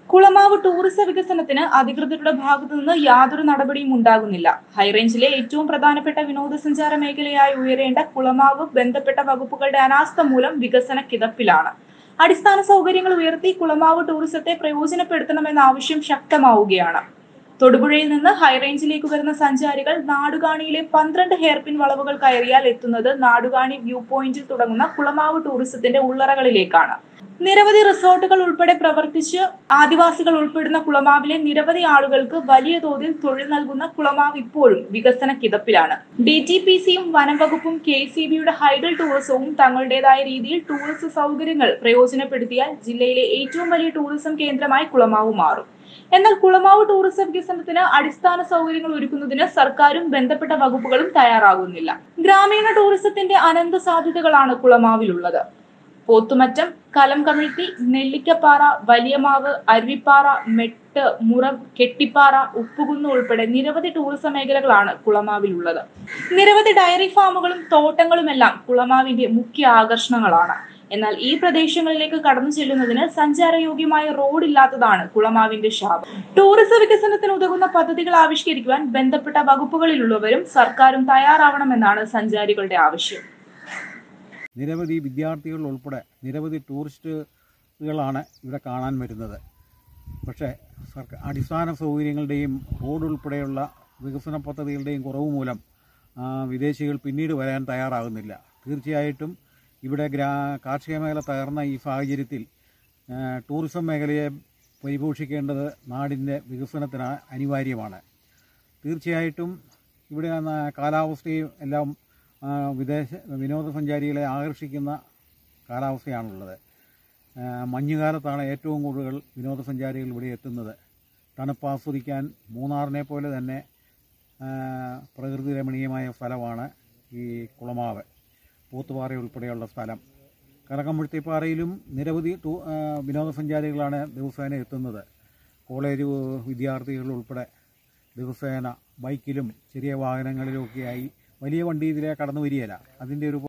Kulamavu tourism വികസനത്തിന് അധികൃതരുടെ ഭാഗത്തു നിന്ന് യാതൊരു നടപടിയും ഉണ്ടാകുന്നില്ല ഹൈറേഞ്ചിലെ ഏറ്റവും പ്രധാനപ്പെട്ട വിനോദസഞ്ചാര മേഖലയായി ഉയരേണ്ട കുളമാവ് ബന്ധപ്പെട്ട വകുപ്പുകളുടെ അനാസ്ഥ മൂലം വികസന കിതപ്പിലാണ് അടിസ്ഥാന സൗകര്യങ്ങൾ ഉയർത്തി കുളമാവ് ടൂറിസത്തെ പ്രയോജനപ്പെടുത്തണമെന്ന ആവശ്യം ശക്തമാവുകയാണ് തൊടുപുഴയിൽ നിന്ന് ഹൈറേഞ്ചിലേക്ക് വരുന്ന സഞ്ചാരികൾ നാടുകാണിയിലെ പന്ത്രണ്ട് ഹെയർപിൻ വളവുകൾ കയറിയാൽ എത്തുന്നത് നാടുകാണി വ്യൂ പോയിന്റിൽ തുടങ്ങുന്ന കുളമാവ് ടൂറിസത്തിന്റെ ഉള്ളറകളിലേക്കാണ് നിരവധി റിസോർട്ടുകൾ ഉൾപ്പെടെ പ്രവർത്തിച്ച് ആദിവാസികൾ ഉൾപ്പെടുന്ന കുളമാവിലെ നിരവധി ആളുകൾക്ക് വലിയ തോതിൽ തൊഴിൽ നൽകുന്ന കുളമാവ് ഇപ്പോഴും വികസന കിതപ്പിലാണ് ഡി ടി പി സിയും വനം വകുപ്പും കെ സി ബിയുടെ ഹൈഡൽ ടൂറിസവും തങ്ങളുടേതായ രീതിയിൽ ടൂറിസ്റ്റ് സൗകര്യങ്ങൾ പ്രയോജനപ്പെടുത്തിയാൽ ജില്ലയിലെ ഏറ്റവും വലിയ ടൂറിസം കേന്ദ്രമായി കുളമാവ് മാറും എന്നാൽ കുളമാവ് ടൂറിസം വികസനത്തിന് അടിസ്ഥാന സൗകര്യങ്ങൾ ഒരുക്കുന്നതിന് സർക്കാരും ബന്ധപ്പെട്ട വകുപ്പുകളും തയ്യാറാകുന്നില്ല ഗ്രാമീണ ടൂറിസത്തിന്റെ അനന്ത സാധ്യതകളാണ് കുളമാവിലുള്ളത് പോത്തുമറ്റം കലം കമിഴ്ത്തി നെല്ലിക്കപ്പാറ വലിയമാവ് അരുവിപ്പാറ മെട്ട് മുറം കെട്ടിപ്പാറ ഉപ്പുകുന്ന് ഉൾപ്പെടെ നിരവധി ടൂറിസം മേഖലകളാണ് കുളമാവിലുള്ളത് നിരവധി ഡയറി ഫാമുകളും തോട്ടങ്ങളുമെല്ലാം കുളമാവിന്റെ മുഖ്യ ആകർഷണങ്ങളാണ് എന്നാൽ ഈ പ്രദേശങ്ങളിലേക്ക് കടന്നു ചെല്ലുന്നതിന് സഞ്ചാരയോഗ്യമായ റോഡ് ഇല്ലാത്തതാണ് കുളമാവിന്റെ ശാപം ടൂറിസം വികസനത്തിന് ഉതകുന്ന പദ്ധതികൾ ആവിഷ്കരിക്കുവാൻ ബന്ധപ്പെട്ട വകുപ്പുകളിലുള്ളവരും സർക്കാരും തയ്യാറാവണമെന്നാണ് സഞ്ചാരികളുടെ ആവശ്യം നിരവധി വിദ്യാർത്ഥികൾ ഉൾപ്പെടെ നിരവധി ടൂറിസ്റ്റുകളാണ് ഇവിടെ കാണാൻ വരുന്നത് പക്ഷേ സർക്കാർ അടിസ്ഥാന സൗകര്യങ്ങളുടെയും റോഡ് ഉൾപ്പെടെയുള്ള വികസന പദ്ധതികളുടെയും കുറവ് മൂലം ആ, വിദേശികൾ പിന്നീട് വരാൻ തയ്യാറാകുന്നില്ല തീർച്ചയായിട്ടും ഇവിടെ ഗ്രാ കാർഷിക മേഖല തകർന്ന ഈ സാഹചര്യത്തിൽ ആ, ടൂറിസം മേഖലയെ പരിപോഷിക്കേണ്ടത് നാടിൻ്റെ വികസനത്തിന് അനിവാര്യമാണ് തീർച്ചയായിട്ടും ഇവിടെ ന- കാലാവസ്ഥയും എല്ലാം ആ, വിദേശ വിനോദസഞ്ചാരികളെ ആകർഷിക്കുന്ന കാലാവസ്ഥയാണുള്ളത് ആ, മഞ്ഞുകാലത്താണ് ഏറ്റവും കൂടുതൽ വിനോദസഞ്ചാരികൾ ഇവിടെ എത്തുന്നത് തണുപ്പ് ആസ്വദിക്കാൻ മൂന്നാറിനെ പോലെ തന്നെ ആ, പ്രകൃതി രമണീയമായ സ്ഥലമാണ് ഈ കുളമാവ് പൂത്തുപാറ ഉൾപ്പെടെയുള്ള സ്ഥലം കനകമുഴത്തിപ്പാറയിലും നിരവധി ടൂ ആ, വിനോദസഞ്ചാരികളാണ് ദിവസേന എത്തുന്നത് കോളേജ് വിദ്യാർത്ഥികൾ ഉൾപ്പെടെ ദിവസേന ബൈക്കിലും ചെറിയ വാഹനങ്ങളിലുമൊക്കെയായി വലിയ വണ്ടി ഇതിലെ കടന്നു വരികയില്ല അതിൻ്റെ ഒരു